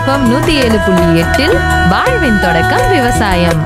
FM நூத்தி ஏழு புள்ளி எட்டில் வாழ்வின் தொடக்கம் விவசாயம்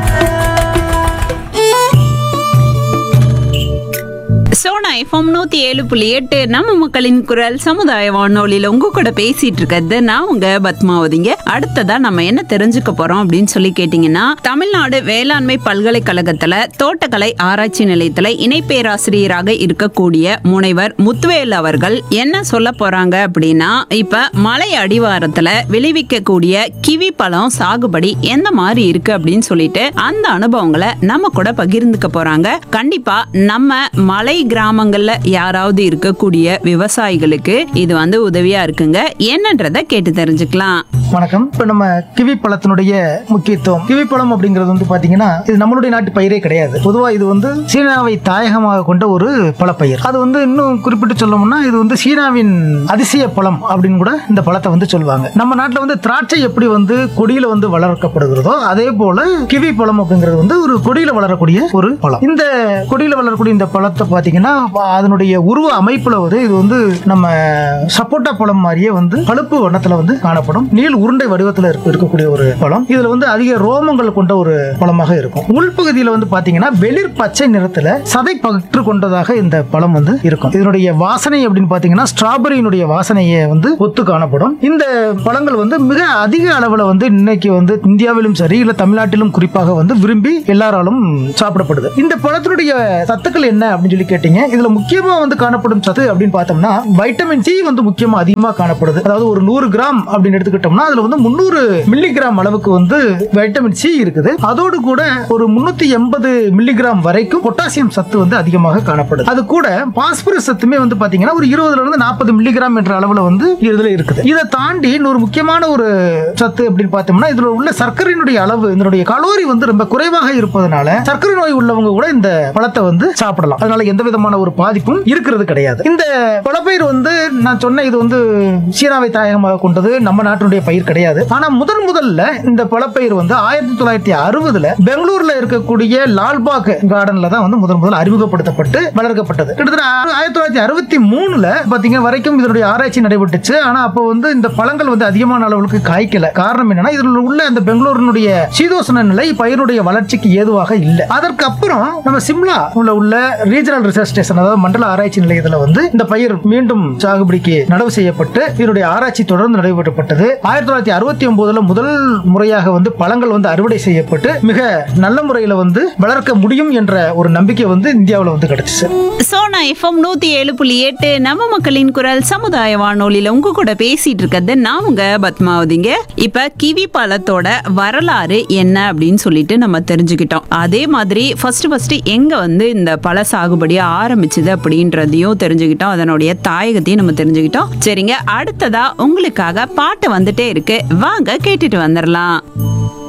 சோனா எஃப்எம் நூத்தி ஏழு புள்ளி எட்டு நம்ம மக்களின் குரல் சமுதாய வானொலியில உங்க கூட பேசிட்டு இருக்கிறது நான் உங்க பத்மாவதிங்க அடுத்ததா நம்ம என்ன தெரிஞ்சுக்க போறோம் அப்படின்னு சொல்லி கேட்டீங்கன்னா தமிழ்நாடு வேளாண்மை பல்கலைக்கழகத்துல தோட்டக்கலை ஆராய்ச்சி நிலையத்துல இணை பேராசிரியராக இருக்கக்கூடிய முனைவர் முத்துவேல் அவர்கள் என்ன சொல்ல போறாங்க அப்படின்னா இப்ப மலை அடிவாரத்துல விளைவிக்கக்கூடிய கிவி பழம் சாகுபடி எந்த மாதிரி இருக்கு அப்படின்னு சொல்லிட்டு அந்த அனுபவங்களை நம்ம கூட பகிர்ந்துக்க போறாங்க கண்டிப்பா நம்ம மலை கிராமங்கள்ல யாராவது இருக்கக்கூடிய விவசாயிகளுக்கு இது வந்து உதவியா இருக்குங்க என்னன்றத கேட்டு தெரிஞ்சுக்கலாம் வணக்கம் இப்ப நம்ம கிவி பழத்தினுடைய முக்கியத்துவம் கிவி பழம் அப்படிங்கிறது வந்து பாத்தீங்கன்னா இது நம்மளுடைய நாட்டு பயிரே கிடையாது பொதுவா இது வந்து சீனாவை தாயகமாக கொண்ட ஒரு பழப்பயிர் அது வந்து இன்னும் குறிப்பிட்டு சொல்லணும்னா இது வந்து சீனாவின் அதிசய பழம் அப்படின்னு கூட இந்த பழத்தை வந்து சொல்லுவாங்க நம்ம நாட்டுல வந்து திராட்சை எப்படி வந்து கொடியில வந்து வளர்க்கப்படுகிறதோ அதே போல கிவி பழம் அப்படிங்கிறது வந்து ஒரு கொடியில வளரக்கூடிய ஒரு பழம் இந்த கொடியில வளரக்கூடிய இந்த பழத்தை பாத்தீங்கன்னா அதனுடைய உருவ அமைப்புல வந்து இது வந்து நம்ம சப்போட்டா பழம் மாதிரியே வந்து பழுப்பு வண்ணத்துல வந்து காணப்படும் நீள் உருண்டை வடிவத்துல இருக்க- இருக்கக்கூடிய ஒரு பழம் இதுல வந்து அதிக ரோமங்கள் கொண்ட ஒரு பழமாக இருக்கும் உள்பகுதியில வந்து பாத்தீங்கன்னா வெளிர் பச்சை நிறத்துல சதை பற்று கொண்டதாக இந்த பழம் வந்து இருக்கும் இதனுடைய வாசனை அப்படின்னு பாத்தீங்கன்னா ஸ்ட்ராபெரியினுடைய வாசனையை வந்து ஒத்து காணப்படும் இந்த பழங்கள் வந்து மிக அதிக அளவுல வந்து இன்னைக்கு வந்து இந்தியாவிலும் சரி இல்ல தமிழ்நாட்டிலும் குறிப்பாக வந்து விரும்பி எல்லாராலும் சாப்பிடப்படுது இந்த பழத்தினுடைய சத்துக்கள் என்ன அப்படின்னு சொல்லி கேட்டீங்க இதுல முக்கியமா வந்து காணப்படும் சத்து அப்படின்னு பார்த்தோம்னா வைட்டமின் சி வந்து முக்கியமா அதிகமா காணப்படுது அதாவது ஒரு நூறு கிராம் அப்படின்னு எடுத்துக்கிட்டோம்னா அதுல வந்து முந்நூறு மில்லிகிராம் அளவுக்கு வந்து வைட்டமின் சி இருக்குது அதோடு கூட ஒரு முன்னூத்தி எண்பது மில்லிகிராம் வரைக்கும் பொட்டாசியம் சத்து வந்து அதிகமாக காணப்படுது அது கூட பாஸ்பரஸ் சத்துமே வந்து பாத்தீங்கன்னா ஒரு இருபதுல இருந்து நாற்பது மில்லிகிராம் என்ற அளவுல வந்து இதுல இருக்குது இதை தாண்டி இன்னொரு முக்கியமான ஒரு சத்து அப்படின்னு பார்த்தோம்னா இதுல உள்ள சர்க்கரையினுடைய அளவு இதனுடைய கலோரி வந்து ரொம்ப குறைவாக இருப்பதனால சர்க்கரை நோய் உள்ளவங்க கூட இந்த பழத்தை வந்து சாப்பிடலாம் அதனால எந்த விதமான ஒரு பாதிப்பும் இருக்கிறது கிடையாது இந்த பழப்பயிர் வந்து நான் சொன்ன இது வந்து சீனாவை தாயகமாக கொண்டது நம்ம நாட்டினுடைய பயிர் கிடையாது ஆனா முதன் முதல்ல இந்த பழப்பயிர் வந்து ஆயிரத்தி தொள்ளாயிரத்தி அறுபதுல பெங்களூர்ல இருக்கக்கூடிய லால்பாக் கார்டன்ல தான் வந்து முதன் முதல் அறிமுகப்படுத்தப்பட்டு வளர்க்கப்பட்டது கிட்டத்தட்ட ஆயிரத்தி தொள்ளாயிரத்தி அறுபத்தி மூணுல பாத்தீங்க வரைக்கும் இதனுடைய ஆராய்ச்சி நடைபெற்றுச்சு ஆனா அப்போ வந்து இந்த பழங்கள் வந்து அதிகமான அளவுக்கு காய்க்கல காரணம் என்னன்னா இதுல உள்ள அந்த பெங்களூரினுடைய சீதோசன நிலை பயிருடைய வளர்ச்சிக்கு ஏதுவாக இல்லை அதற்கு அப்புறம் நம்ம சிம்லா உள்ள உள்ள ரீஜனல் ரிசர்ச் ஸ்டேஷன் அதாவது மண்டல ஆராய்ச்சி நிலையத்துல வந்து இந்த பயிர் மீண்டும் சாகுபடிக்கு நடவு செய்யப்பட்டு இதனுடைய ஆராய்ச்சி தொடர்ந்து நடைபெறப்பட்டது ஆயிரத்தி தொள்ளாயிரத்தி அறுபத்தி ஒன்பதுல முதல் முறையாக வந்து பழங்கள் வந்து அறுவடை செய்யப்பட்டு மிக நல்ல முறையில வந்து வளர்க்க முடியும் என்ற ஒரு நம்பிக்கை வந்து இந்தியாவில் வந்து கிடைச்சிச்சு சோனா எஃப்எம் நூத்தி ஏழு புள்ளி எட்டு நம்ம மக்களின் குரல் சமுதாய வானொலியில உங்க கூட பேசிட்டு இருக்கிறது நான் உங்க பத்மாவதிங்க இப்ப கிவி பழத்தோட வரலாறு என்ன அப்படின்னு சொல்லிட்டு நம்ம தெரிஞ்சுக்கிட்டோம் அதே மாதிரி ஃபர்ஸ்ட் ஃபர்ஸ்ட் எங்க வந்து இந்த பழ சாகுபடியா ஆரம்பிச்சது அப்படின்றதையும் தெரிஞ்சுக்கிட்டோம் அதனுடைய தாயகத்தையும் நம்ம தெரிஞ்சுக்கிட்டோம் சரிங்க அடுத்ததா உங்களுக்காக பாட்டு வந்துட்டே இருக்கு வாங்க கேட்டுட்டு வந்துடலாம்